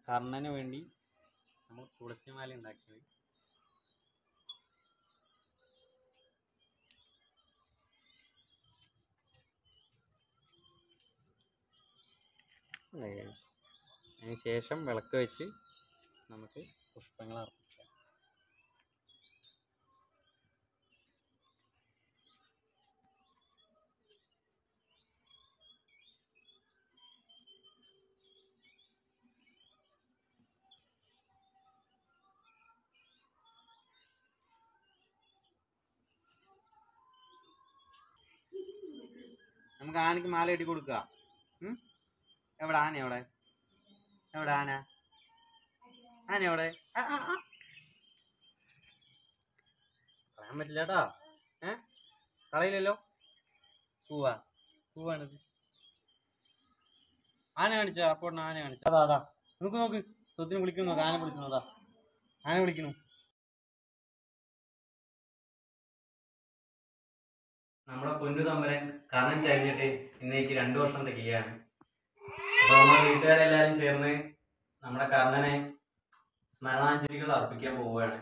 കർണന് വേണ്ടി നമ്മൾ തുളസിമാല ഉണ്ടാക്കിയത് അതിന് ശേഷം വിളക്ക് വെച്ച് നമുക്ക് പുഷ്പങ്ങൾ അർപ്പിക്കാം നമുക്ക് ആനക്ക് മാല കെട്ടി കൊടുക്കുക ഉം? എവിടെ ആന എവിടെ എവിടെ ആന ആന എവിടെ ആ, ആ, ആ. പറയാൻ പറ്റില്ല കേട്ടോ ഏ കളയില്ലല്ലോ പൂവാ പൂവാണിത് ആന കാണിച്ച അപ്പോൾ ആന കാണിച്ച അതാ അതാ നോക്ക് നോക്ക് സ്വത്തിന് വിളിക്കുന്നു നോക്ക് ആന വിളിക്കുന്നു അതാ ആന വിളിക്കുന്നു നമ്മുടെ പൊന്നു തമ്പരൻ കാരണം ചരിഞ്ഞിട്ട് ഇന്നേക്ക് രണ്ടു വർഷം തികയാണ് അപ്പൊ നമ്മുടെ വീട്ടുകാരെല്ലാരും ചേർന്ന് നമ്മുടെ കർണനെ സ്മരണാഞ്ജലികൾ അർപ്പിക്കാൻ പോവുകയാണ്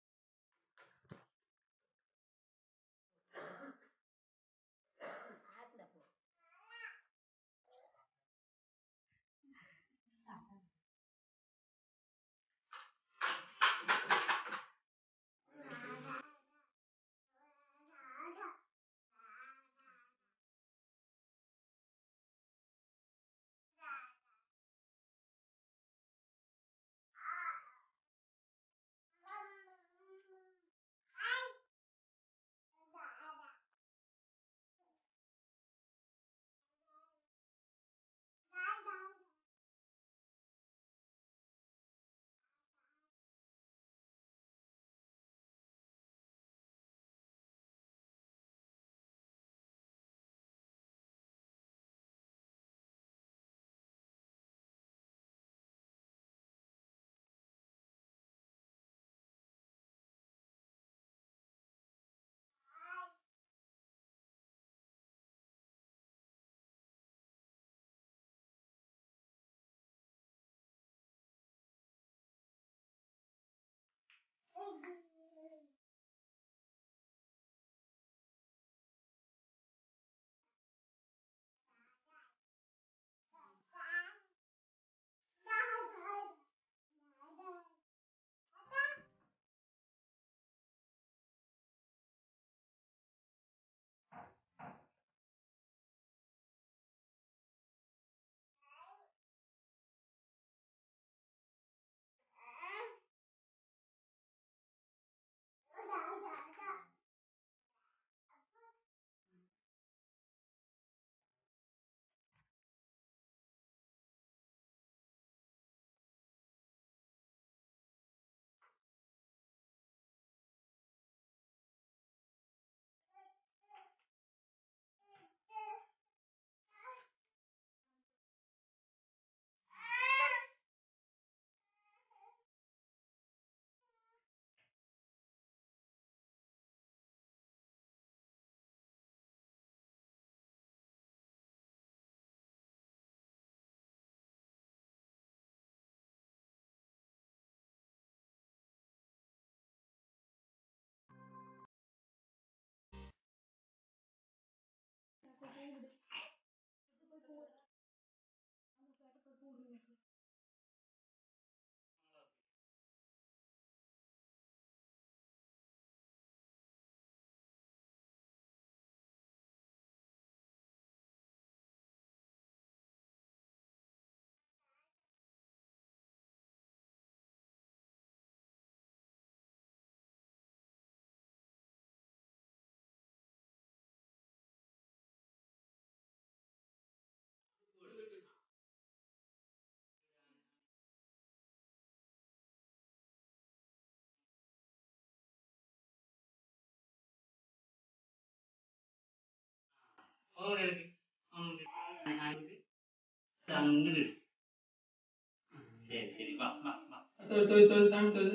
ശരി ശരി വാ വാ വാ തൊഴു തൊഴു തൊഴു സ്വാമി തൊഴു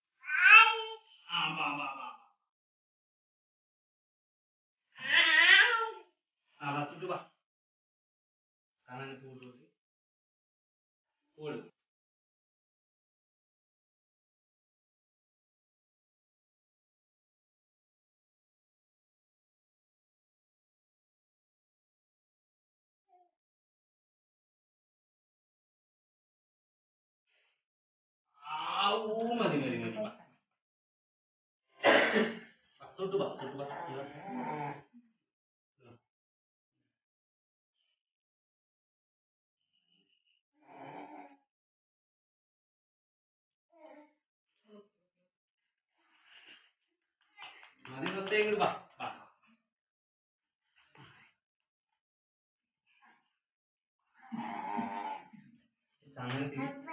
ആ വാ വാ വാ ആ വസിട്ട് വാ കാണാൻ പൂവ് പൂവ് ആ ഊ മതി മതി മതി വാ. ബസ്സോട്ട് ബസ്സോട്ട് വാ മതി ബസ്സേ ഇങ്ങോട്ട് വാ വാ അങ്ങനെ തിരി-